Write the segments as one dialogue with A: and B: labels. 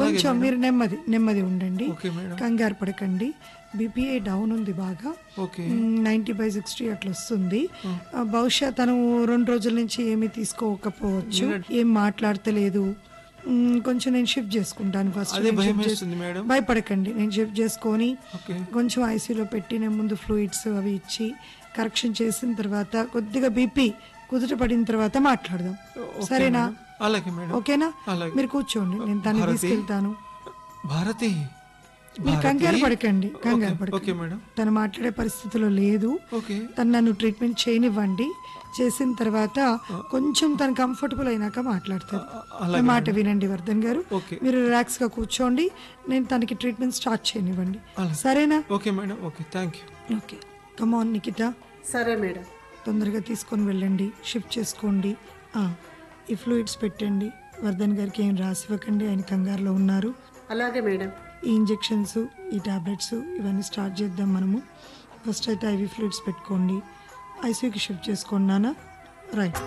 A: కొంచెం మీరు నెమ్మది నెమ్మది ఉండండి
B: ఓకే మేడం
A: కంగారు పడకండి బీపీఐ డౌన్ ఉంది బాగా
B: ఓకే
A: నైంటీ బై సిక్స్టీ అట్లా వస్తుంది ఆ, బహుశా తను రెండు రోజుల నుంచి ఏమీ తీసుకోకపోవచ్చు ఏం మాట్లాడతలేదు మ్, కొంచెం నేను షిఫ్ట్ చేసుకుంటాను ఫస్ట్
B: అదే భయం వేస్తుంది మేడం
A: భయపడకండి నేను షిఫ్ట్ చేసుకొని
B: ఓకే
A: కొంచెం ఐసీలో పెట్టి నేను ముందు ఫ్లూయిడ్స్ అవి ఇచ్చి కరెక్షన్ చేసిన తర్వాత కొద్దిగా బీపీ కుదుట పడిన తర్వాత మాట్లాడదాం సరేనా
B: అలాగే మేడం
A: ఓకేనా
B: అలాగే.
A: మీరు కూర్చోండి నేను తనని
B: భారతి?
A: తీసుకెళ్తాను
B: భారతి
A: మీరు కంగారు
B: భారతి?
A: పడకండి కంగారు
B: ఓకే
A: పడకండి
B: మేడం
A: తను మాట్లాడే పరిస్థితిలో లేదు
B: ఓకే
A: తను నన్ను ట్రీట్మెంట్ చేయనివ్వండి చేసిన తర్వాత కొంచెం తను కంఫర్టబుల్ అయినాక మాట్లాడుతుంది
B: అలాగే
A: నా మాట వినండి వర్ధన్ గారు
B: ఓకే
A: మీరు రిలాక్స్ గా కూర్చోండి నేను తనకి ట్రీట్మెంట్ స్టార్ట్ చేయనివ్వండి
B: అలాగే.
A: సరేనా
B: okay madam okay thank you
A: okay come on Nikita
C: సరే మేడం
A: తొందరగా తీసుకొని వెళ్ళండి షిఫ్ట్ చేసుకోండి ఆ, ఈ ఫ్లూయిడ్స్ పెట్టండి వర్ధన్ గారికి ఏం రాసివ్వకండి ఆయన కంగారులో ఉన్నారు
C: అలాగే మేడం
A: ఈ ఇంజెక్షన్స్ ఈ టాబ్లెట్స్ ఇవన్నీ స్టార్ట్ చేద్దాం మనము ఫస్ట్ అయితే ఐవి ఫ్లూయిడ్స్ పెట్టుకోండి ఐసీయూకి షిఫ్ట్ చేసుకోండి నాన్న రైట్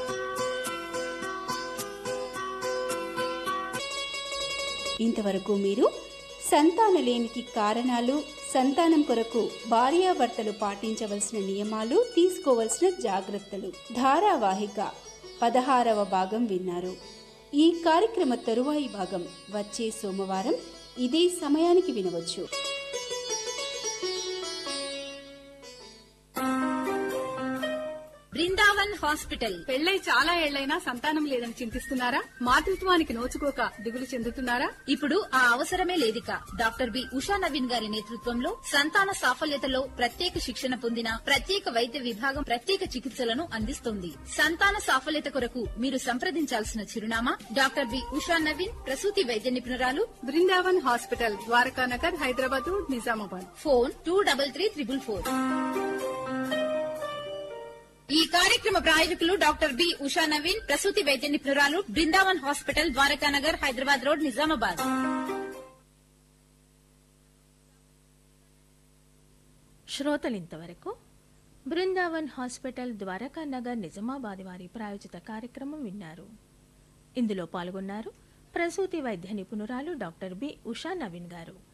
D: ఇంతవరకు మీరు సంతానలేమికి కారణాలు సంతానం కొరకు భార్యాభర్తలు పాటించవలసిన నియమాలు తీసుకోవలసిన జాగ్రత్తలు ధారావాహిక పదహారవ భాగం విన్నారు ఈ కార్యక్రమ తరువాయి భాగం వచ్చే సోమవారం ఇదే సమయానికి వినవచ్చు
E: బృందావన్ హాస్పిటల్
F: పెళ్ళై చాలా ఏళ్లైనా సంతానం లేదని చింతిస్తున్నారా మాతృత్వానికి నోచుకోక దిగులు చెందుతున్నారా
E: ఇప్పుడు ఆ అవసరమే లేదిక డాక్టర్ బి ఉషా నవీన్ గారి నేతృత్వంలో సంతాన సాఫల్యతలో ప్రత్యేక శిక్షణ పొందిన ప్రత్యేక వైద్య విభాగం ప్రత్యేక చికిత్సలను అందిస్తోంది సంతాన సాఫల్యత కొరకు మీరు సంప్రదించాల్సిన చిరునామా డాక్టర్ బి ఉషా నవీన్ ప్రసూతి వైద్య నిపుణురాలు
F: Brindavan hospital Dwarakanagar Hyderabad road Nizamabad
E: phone two double three triple four ఈ కార్యక్రమ ప్రాయోజకులు డాక్టర్ బి ఉషా నవీన్ ప్రసూతి వైద్య నిపుణురాలు బృందావన్ హాస్పిటల్ ద్వారకానగర్ హైదరాబాద్ రోడ్ నిజామాబాద్
G: శ్రోతలింతవరకు బృందావన్ హాస్పిటల్ ద్వారకా నగర్ నిజామాబాద్ వారి ప్రాయోజిత కార్యక్రమం విన్నారు ఇందులో పాల్గొన్నారు ప్రసూతి వైద్య నిపుణురాలు డాక్టర్ బి ఉషా నవీన్ గారు